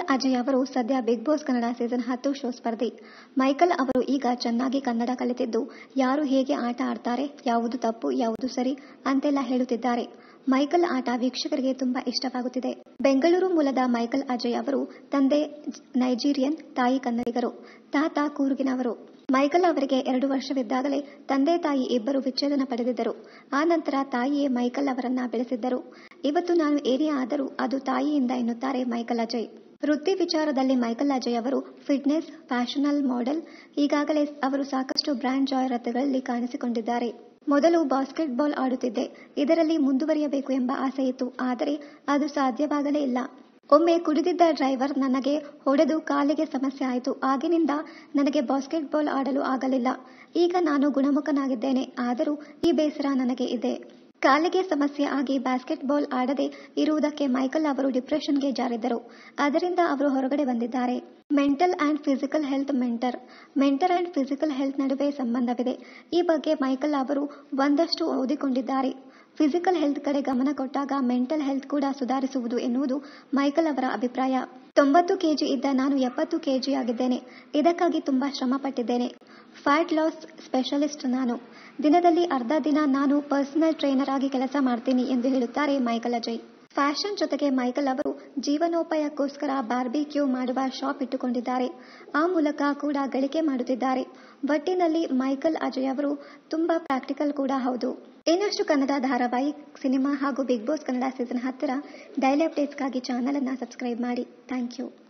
ಅಜಯ್ ಅವರು ಸದ್ಯ Bigg Boss Kannada season ಹತ್ತು ಶೋ ಸ್ಪರ್ಧಿ ಮೈಕಲ್ ಅವರು ಈಗ ಚೆನ್ನಾಗಿ ಕನ್ನಡ ಕಲಿತಿದ್ದು ಯಾರು ಹೇಗೆ ಆಟ ಆಡ್ತಾರೆ ಯಾವುದು ತಪ್ಪು ಯಾವುದು ಸರಿ ಅಂತೆಲ್ಲ ಹೇಳುತ್ತಿದ್ದಾರೆ ಮೈಕಲ್ ಆಟ ವೀಕ್ಷಕರಿಗೆ ತುಂಬಾ ಇಷ್ಟವಾಗುತ್ತಿದೆ ಬೆಂಗಳೂರು ಮೂಲದ ಮೈಕಲ್ ಅಜಯ್ ಅವರು ತಂದೆ ನೈಜೀರಿಯನ್ ತಾಯಿ ಕನ್ನಡಿಗರು ತಾತ ಕೂರ್ಗಿನವರು ಮೈಕಲ್ ಅವರಿಗೆ ಎರಡು ವರ್ಷವಿದ್ದಾಗಲೇ ತಂದೆ ತಾಯಿ ಇಬ್ಬರು ವಿಚ್ಛೇದನ ಪಡೆದಿದ್ದರು ಆ ನಂತರ ತಾಯಿಯೇ ಮೈಕಲ್ ಅವರನ್ನ ಬೆಳೆಸಿದ್ದರು ಇವತ್ತು ನಾನು ಏನೇ ಆದರೂ ಅದು ತಾಯಿಯಿಂದ ಎನ್ನುತ್ತಾರೆ ಮೈಕಲ್ ಅಜಯ್ ವೃತ್ತಿ ವಿಚಾರದಲ್ಲಿ ಮೈಕಲ್ ಅಜಯ್ ಅವರು ಫಿಟ್ನೆಸ್ ಫ್ಯಾಷನಲ್ ಮಾಡೆಲ್ ಈಗಾಗಲೇ ಅವರು ಸಾಕಷ್ಟು ಬ್ರ್ಯಾಂಡ್ ಜಾಹೀರಾತುಗಳಲ್ಲಿ ಕಾಣಿಸಿಕೊಂಡಿದ್ದಾರೆ ಮೊದಲು ಬಾಸ್ಕೆಟ್ಬಾಲ್ ಆಡುತ್ತಿದ್ದೆ ಇದರಲ್ಲಿ ಮುಂದುವರಿಯಬೇಕು ಎಂಬ ಆಸೆ ಇತ್ತು ಆದರೆ ಅದು ಸಾಧ್ಯವಾಗಲೇ ಇಲ್ಲ ಒಮ್ಮೆ ಕುಡಿದಿದ್ದ ಡ್ರೈವರ್ ನನಗೆ ಹೊಡೆದು ಕಾಲಿಗೆ ಸಮಸ್ಯೆ ಆಯಿತು ಆಗಿನಿಂದ ನನಗೆ ಬಾಸ್ಕೆಟ್ಬಾಲ್ ಆಡಲು ಆಗಲಿಲ್ಲ ಈಗ ನಾನು ಗುಣಮುಖನಾಗಿದ್ದೇನೆ ಆದರೂ ಈ ಬೇಸರ ನನಗೆ ಇದೆ ಕಾಲಿಗೆ ಸಮಸ್ಯೆ ಆಗಿ ಬಾಸ್ಕೆಟ್ಬಾಲ್ ಆಡದೆ ಇರುವುದಕ್ಕೆ ಮೈಕಲ್ ಅವರು ಡಿಪ್ರೆಷನ್ಗೆ ಜಾರಿದ್ದರು ಅದರಿಂದ ಅವರು ಹೊರಗಡೆ ಬಂದಿದ್ದಾರೆ mental and physical health mentor mental and physical health ನಡುವೆ ಸಂಬಂಧವಿದೆ ಈ ಬಗ್ಗೆ ಮೈಕಲ್ ಅವರು ಒಂದಷ್ಟು ಓದಿಕೊಂಡಿದ್ದಾರೆ ಫಿಸಿಕಲ್ ಹೆಲ್ತ್ ಕಡೆ ಗಮನ ಕೊಟ್ಟಾಗ ಮೆಂಟಲ್ ಹೆಲ್ತ್ ಕೂಡ ಸುಧಾರಿಸುವುದು ಎನ್ನುವುದು ಮೈಕಲ್ ಅವರ ಅಭಿಪ್ರಾಯ ತೊಂಬತ್ತು ಕೆಜಿ ಇದ್ದ ನಾನು ಎಪ್ಪತ್ತು ಕೆಜಿ ಆಗಿದ್ದೇನೆ ಇದಕ್ಕಾಗಿ ತುಂಬಾ ಶ್ರಮ ಪಟ್ಟಿದ್ದೇನೆ ಫ್ಯಾಟ್ ಲಾಸ್ ಸ್ಪೆಷಲಿಸ್ಟ್ ನಾನು ದಿನದಲ್ಲಿ ಅರ್ಧ ದಿನ ನಾನು ಪರ್ಸನಲ್ ಟ್ರೈನರ್ ಆಗಿ ಕೆಲಸ ಮಾಡ್ತೀನಿ ಎಂದು ಹೇಳುತ್ತಾರೆ ಮೈಕಲ್ ಅಜಯ್ ಫ್ಯಾಷನ್ ಜೊತೆಗೆ ಮೈಕಲ್ ಅವರು ಜೀವನೋಪಾಯಕ್ಕೋಸ್ಕರ ಬಾರ್ಬಿಕ್ಯೂ ಮಾಡುವ ಶಾಪ್ ಇಟ್ಟುಕೊಂಡಿದ್ದಾರೆ ಆ ಮೂಲಕ ಕೂಡ ಗಳಿಕೆ ಮಾಡುತ್ತಿದ್ದಾರೆ ಒಟ್ಟಿನಲ್ಲಿ ಮೈಕಲ್ ಅಜಯ್ ಅವರು ತುಂಬಾ ಪ್ರಾಕ್ಟಿಕಲ್ ಕೂಡ ಹೌದು ಇನ್ನಷ್ಟು ಕನ್ನಡ ಧಾರಾವಾಹಿ ಸಿನಿಮಾ ಹಾಗೂ ಬಿಗ್ ಬಾಸ್ ಕನ್ನಡ ಸೀಸನ್ ಹತ್ತರ ಡೈಲಿ ಅಪ್ಡೇಟ್ಸ್ಗಾಗಿ ಚಾನಲ್ ಅನ್ನ ಸಬ್ಸ್ಕ್ರೈಬ್ ಮಾಡಿ ಥ್ಯಾಂಕ್ ಯು